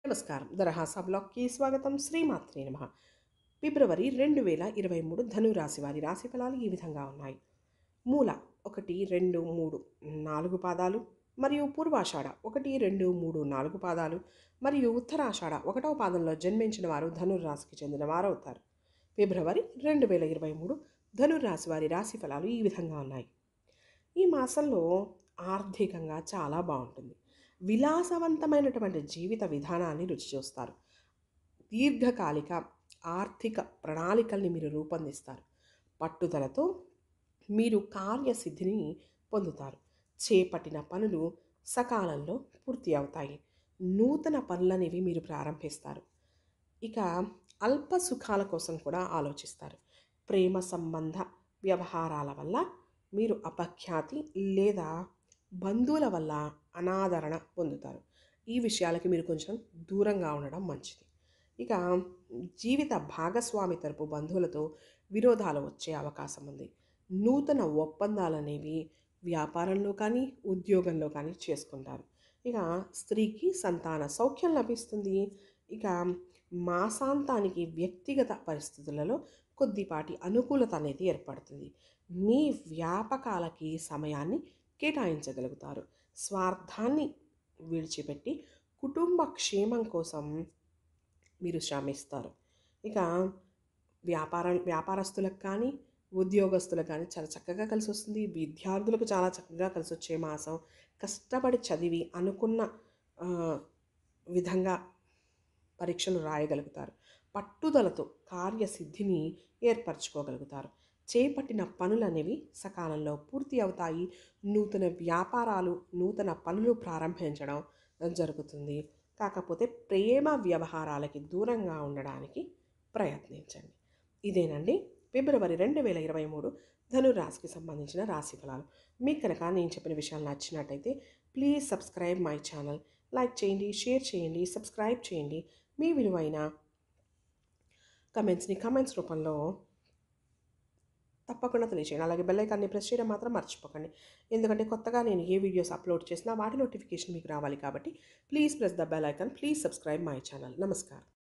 నమస్కారం దరహాసా బ్లాగ్కి స్వాగతం శ్రీమాత్రే నమ ఫిబ్రవరి రెండు వేల ఇరవై మూడు ధనురాశి వారి రాశి ఫలాలు ఈ విధంగా ఉన్నాయి మూల ఒకటి రెండు మూడు నాలుగు పాదాలు మరియు పూర్వాషాఢ ఒకటి రెండు మూడు నాలుగు పాదాలు మరియు ఉత్తరాషాఢ ఒకటవ పాదంలో జన్మించిన వారు ధనుర్రాశికి చెందిన వారు అవుతారు ఫిబ్రవరి రెండు వేల ఇరవై మూడు ధనుర్రాశి వారి రాశి ఫలాలు ఈ విధంగా ఉన్నాయి ఈ మాసంలో ఆర్థికంగా చాలా బాగుంటుంది విలాసవంతమైనటువంటి జీవిత విధానాన్ని రుచి చూస్తారు దీర్ఘకాలిక ఆర్థిక ప్రణాళికల్ని మీరు రూపొందిస్తారు పట్టుదలతో మీరు కార్యసిద్ధిని పొందుతారు చేపట్టిన పనులు సకాలంలో పూర్తి అవుతాయి నూతన పనులనేవి మీరు ప్రారంభిస్తారు ఇక అల్ప సుఖాల కోసం కూడా ఆలోచిస్తారు ప్రేమ సంబంధ వ్యవహారాల వల్ల మీరు అపఖ్యాతి లేదా బంధువుల వల్ల అనాదరణ పొందుతారు ఈ విషయాలకి మీరు కొంచెం దూరంగా ఉండడం మంచిది ఇక జీవిత భాగస్వామి తరపు బంధువులతో విరోధాలు వచ్చే అవకాశం ఉంది నూతన ఒప్పందాలు అనేవి వ్యాపారంలో కానీ ఉద్యోగంలో కానీ చేసుకుంటారు ఇక స్త్రీకి సంతాన సౌఖ్యం లభిస్తుంది ఇక మాసాంతానికి వ్యక్తిగత పరిస్థితులలో కొద్దిపాటి అనుకూలత అనేది ఏర్పడుతుంది మీ వ్యాపకాలకి సమయాన్ని కేటాయించగలుగుతారు స్వార్థాన్ని విడిచిపెట్టి కుటుంబ క్షేమం కోసం మీరు శ్రమిస్తారు ఇక వ్యాపారం వ్యాపారస్తులకు కానీ ఉద్యోగస్తులకు కానీ చాలా చక్కగా కలిసి వస్తుంది విద్యార్థులకు చాలా చక్కగా కలిసి వచ్చే మాసం కష్టపడి చదివి అనుకున్న ఆ, విధంగా పరీక్షలు రాయగలుగుతారు పట్టుదలతో కార్యసిద్ధిని ఏర్పరచుకోగలుగుతారు చేపట్టిన పనులు అనేవి సకాలంలో పూర్తి అవుతాయి నూతన వ్యాపారాలు నూతన పనులు ప్రారంభించడం జరుగుతుంది కాకపోతే ప్రేమ వ్యవహారాలకి దూరంగా ఉండడానికి ప్రయత్నించండి ఇదేనండి ఫిబ్రవరి రెండు వేల ఇరవై మూడు ధనురాశికి సంబంధించిన రాశి ఫలాలు మీకు కనుక నేను చెప్పిన విషయాలు నచ్చినట్టయితే please subscribe my channel like చేయండి షేర్ చేయండి సబ్స్క్రైబ్ చేయండి మీ విలువైన కమెంట్స్ని కమెంట్స్ రూపంలో తప్పకుండా తెలియచేయండి అలాగే బెల్ ఐకాన్ని ప్రెస్ చేయడం మాత్రం మర్చిపోకండి ఎందుకంటే కొత్తగా నేను ఏ వీడియోస్ అప్లోడ్ చేసినా వాటి నోటిఫికేషన్ మీకు రావాలి కాబట్టి please press the bell icon please subscribe my channel నమస్కారం